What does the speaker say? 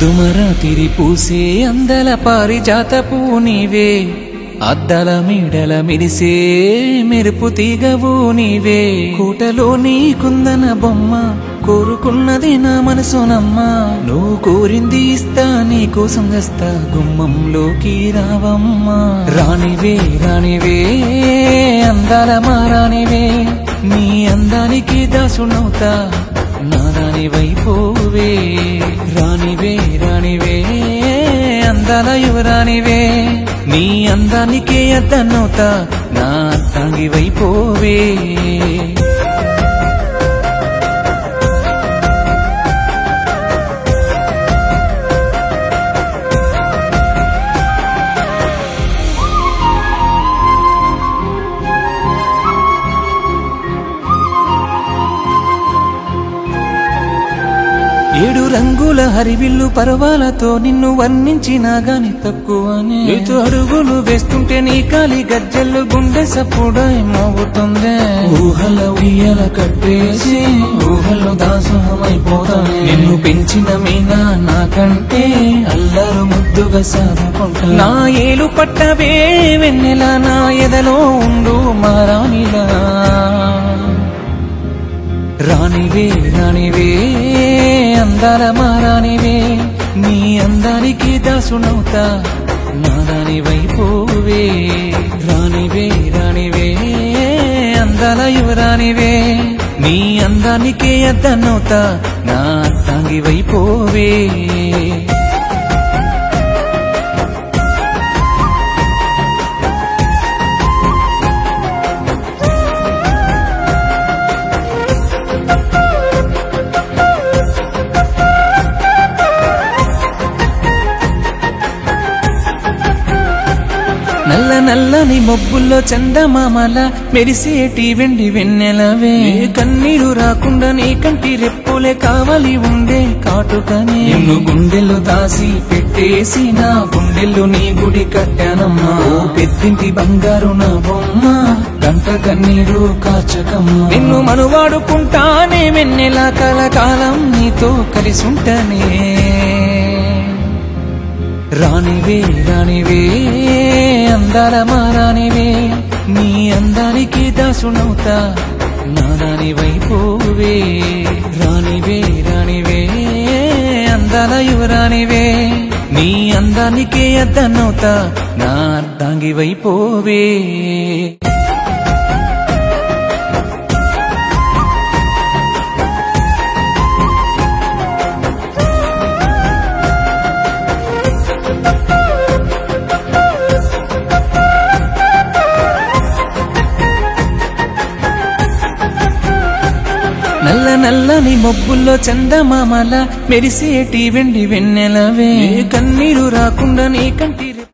అద్దుమరాతిరి పూసే అందల పారిజాతపు నీవే అద్దల మీడల మిరిసే మెరుపు తీగవు నీవే కూటలో నీ కుందన బొమ్మ కోరుకున్నది నా మనసునమ్మ నువ్వు కోరింది ఇస్తా నీ కోసం వస్తా గుమ్మంలోకి రావమ్మా రాణివే రాణివే అందాల మా రాణివే నీ అందానికి దాసునవుతా నాదాని వైపోవే రాణివే రాణివే అందాల యువరాణివే నీ అందానికే అద్దన్నవుతా నా అద్దాంగి వైపోవే ఏడు రంగుల హరివిల్లు పర్వాలతో నిన్ను వర్ణించినా గాని తక్కువనే ఎటు అడుగులు వేస్తుంటే నీ కాలి గజ్జెలు గుండె సప్పుడై మోగుతుందే ఊహల ఉయ్యల కట్టేసి ఊహల్లో దాసోహమైపోతానే నిన్ను పెంచిన మీనా నాకంటే అల్లరు ముద్దుగా సాదుకుంటా నా ఏలు పట్టవే వెన్నెల నా ఎదలో ఉండు మారానిలా రాణివే రాణివే అందాల మారానివే నీ అందానికి దాసునవుతా నాదాని వైపోవే రాణివే రాణివే అందాల యువరాణివే నీ అందానికే అద్దన్నవుతా నా అద్దాంగి వైపోవే నల్ల నల్లని మబ్బుల్లో చందమామల మెరిసేటి వెండి వెన్నెలవే కన్నీరు రాకుండా నీ కంటి రెప్పులే కావాలి ఉండే కాటుకనే నిన్ను గుండెల్లో దాసి పెట్టేసి నా గుండెల్లో నీ గుడి కట్టానమ్మా ఓ పెద్దింటి బంగారు నా బొమ్మ గంట కన్నీరు కాచకమ్మ నిన్ను మనువాడుకుంటానే వెన్నెల కలకాలం నీతో కలిసి ఉంటానే రాణివే రాణివే అందాల మారానివే నీ అందానికి దాసునవుతా నాదాని వైపోవే రాణివే రాణివే అందాల యువరాణివే నీ అందానికే అద్దన్నవుతా నా అర్ధాంగి వైపోవే నల్ల నల్లని మబ్బుల్లో చందమామల మెరిసేటి వెండి వెన్నెలవే కన్నీరు రాకుండా నీ కంటి